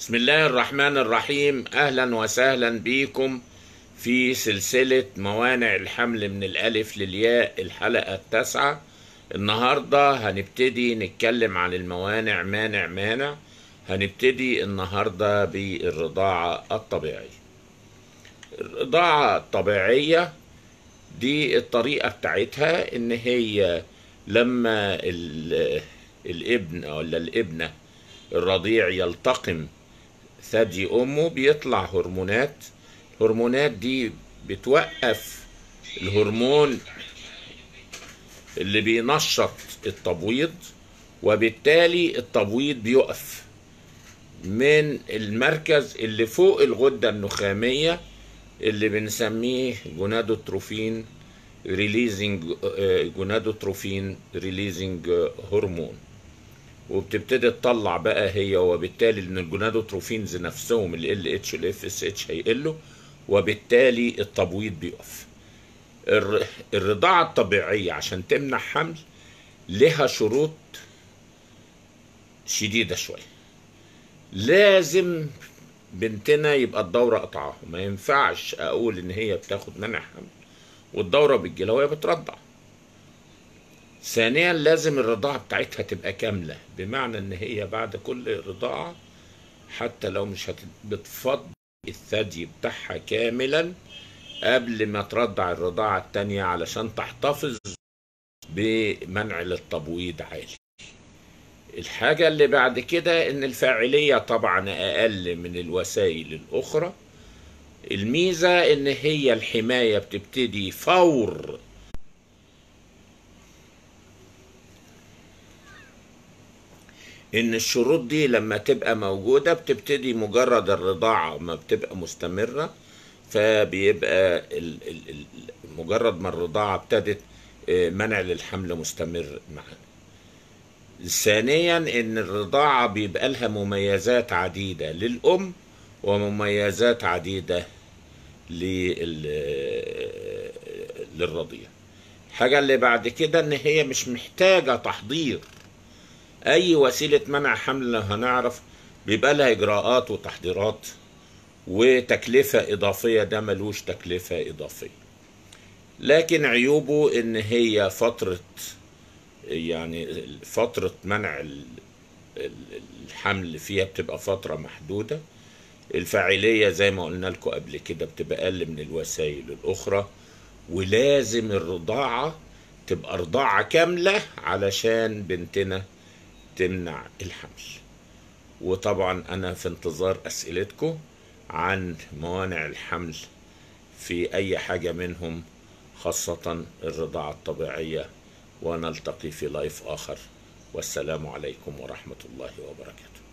بسم الله الرحمن الرحيم اهلا وسهلا بيكم في سلسلة موانع الحمل من الالف للياء الحلقة التاسعة النهاردة هنبتدي نتكلم عن الموانع مانع مانع هنبتدي النهاردة بالرضاعة الطبيعية الرضاعة الطبيعية دي الطريقة بتاعتها ان هي لما ال- الابن ولا الابنة الرضيع يلتقم ثدي امه بيطلع هرمونات الهرمونات دي بتوقف الهرمون اللي بينشط التبويض وبالتالي التبويض بيقف من المركز اللي فوق الغدة النخامية اللي بنسميه جونادوتروفين ريليزنج جونادوتروفين ريليزنج هرمون وبتبتدي تطلع بقى هي وبالتالي ان الجونادوتروفينز نفسهم ال ال اتش والاف اس اتش هيقلوا وبالتالي التبويض بيقف الر- الرضاعة الطبيعية عشان تمنع حمل لها شروط شديدة شوية لازم بنتنا يبقى الدورة قطعها ما ينفعش اقول ان هي بتاخد منع حمل والدورة بتجيلها وهي بترضع ثانيا لازم الرضاعة بتاعتها تبقى كاملة بمعنى ان هي بعد كل رضاعة حتى لو مش هت... بتفضي الثدي بتاعها كاملا قبل ما ترضع الرضاعة التانية علشان تحتفظ بمنع للتبويض عالي الحاجة اللي بعد كده ان الفاعلية طبعا اقل من الوسائل الاخرى الميزة ان هي الحماية بتبتدي فور ان الشروط دي لما تبقى موجودة بتبتدي مجرد الرضاعة ما بتبقى مستمرة فبيبقى ال ال ال مجرد ما الرضاعة ابتدت آه، منع للحمل مستمر معانا ثانيا ان الرضاعة بيبقى لها مميزات عديدة للأم ومميزات عديدة لل- للرضيع الحاجة اللي بعد كده ان هي مش محتاجة تحضير اي وسيلة منع حمل هنعرف بيبقى لها اجراءات وتحضيرات وتكلفة اضافية ده ملوش تكلفة اضافية لكن عيوبه ان هي فترة يعني فترة منع ال- ال- الحمل فيها بتبقى فترة محدودة الفاعلية زي ما قلنا لكم قبل كده بتبقى أقل من الوسائل الأخرى ولازم الرضاعة تبقى رضاعة كاملة علشان بنتنا تمنع الحمل وطبعا أنا في انتظار أسئلتكم عن موانع الحمل في أي حاجة منهم خاصة الرضاعة الطبيعية ونلتقي في لايف آخر والسلام عليكم ورحمة الله وبركاته